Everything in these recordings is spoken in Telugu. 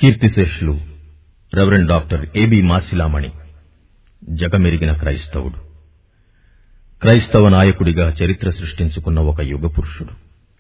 కీర్తిశేషులు రెవరెండ్ డాక్టర్ ఏబి మాసిలామణి జగమెరిగిన క్రైస్తవుడు క్రైస్తవ నాయకుడిగా చరిత్ర సృష్టించుకున్న ఒక యుగపురుషుడు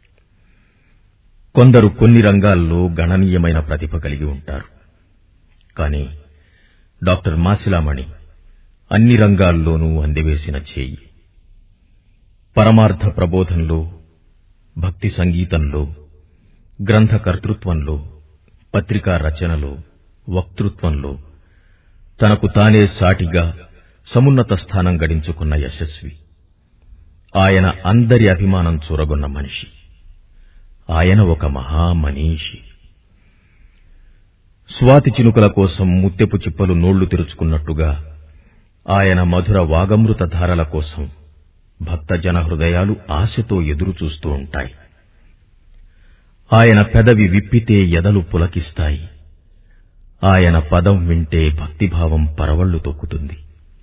కొందరు కొన్ని రంగాల్లో గణనీయమైన ప్రతిభ కలిగి ఉంటారు కాని డాక్టర్ మాసిలామణి అన్ని రంగాల్లోనూ అందివేసిన చేయి పరమార్థ ప్రబోధంలో భక్తి సంగీతంలో గ్రంథ కర్తృత్వంలో పత్రికా రచనలో వక్తృత్వంలో తనకు తానే సాటిగా సమున్నత స్థానం గడించుకున్న యశస్వి ఆయన అందరి అభిమానం చూరగొన్న మనిషి ఆయన ఒక మహామనీషి స్వాతి చినుకల కోసం ముత్తెపు చిప్పలు నోళ్లు తెరుచుకున్నట్టుగా ఆయన మధుర వాగమృత ధారల కోసం భక్తజన హృదయాలు ఆశతో ఎదురుచూస్తూ ఉంటాయి ఆయన పెదవి విప్పితే ఎదలు పులకిస్తాయి ఆయన పదం వింటే భక్తిభావం పరవళ్లు తొక్కుతుంది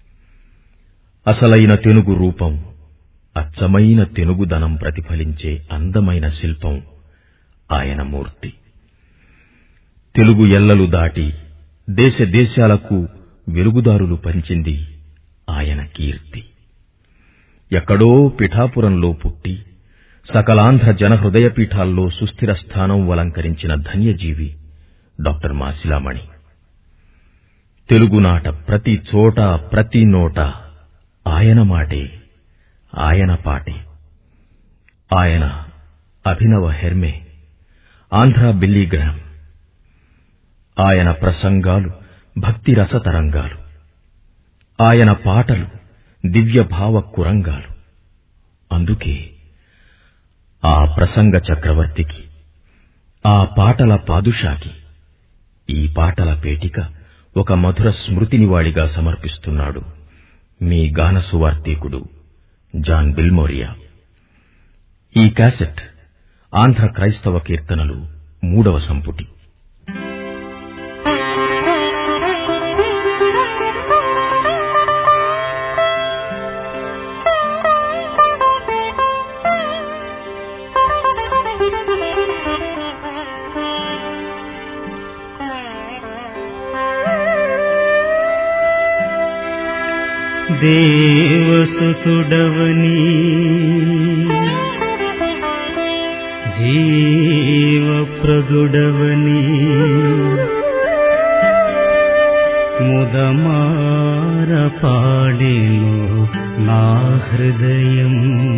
అసలైన తెనుగు రూపం అచ్చమైన తెనుగుదనం ప్రతిఫలించే అందమైన శిల్పం ఆయన మూర్తి తెలుగు ఎల్లలు దాటి దేశ దేశాలకు వెలుగుదారులు పంచింది ఆయన కీర్తి ఎక్కడో పిఠాపురంలో పుట్టి సకలాంధ్ర జనహృదయ పీఠాల్లో సుస్థిర స్థానం అలంకరించిన ధన్యజీవి డాక్టర్ మాసిలామణి తెలుగునాట ప్రతి చోట ప్రతి నోట ఆయన మాటే ఆయన పాటే ఆయన అభినవ హెర్మే ఆంధ్ర బిల్లీగ్రామ్ ఆయన ప్రసంగాలు భక్తి రసతరంగాలు ఆయన పాటలు దివ్య భావ కురంగాలు అందుకే ఆ ప్రసంగ చక్రవర్తికి ఆ పాటల పాదుషాకి ఈ పాటల పేటిక ఒక మధుర స్మృతినివాడిగా సమర్పిస్తున్నాడు మీ గాన సువార్తీకుడు జాన్ బిల్మోరియా ఈ క్యాసెట్ ఆంధ్ర క్రైస్తవ కీర్తనలు మూడవ సంపుటి దేవసుతుడవని జీవప్రదుడవని ముదమార పాడేను నా హృదయం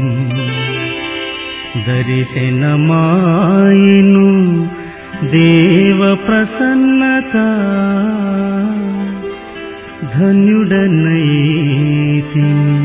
దర్శనమాయను దేవ ప్రసన్నత ధన్యుడనైతిని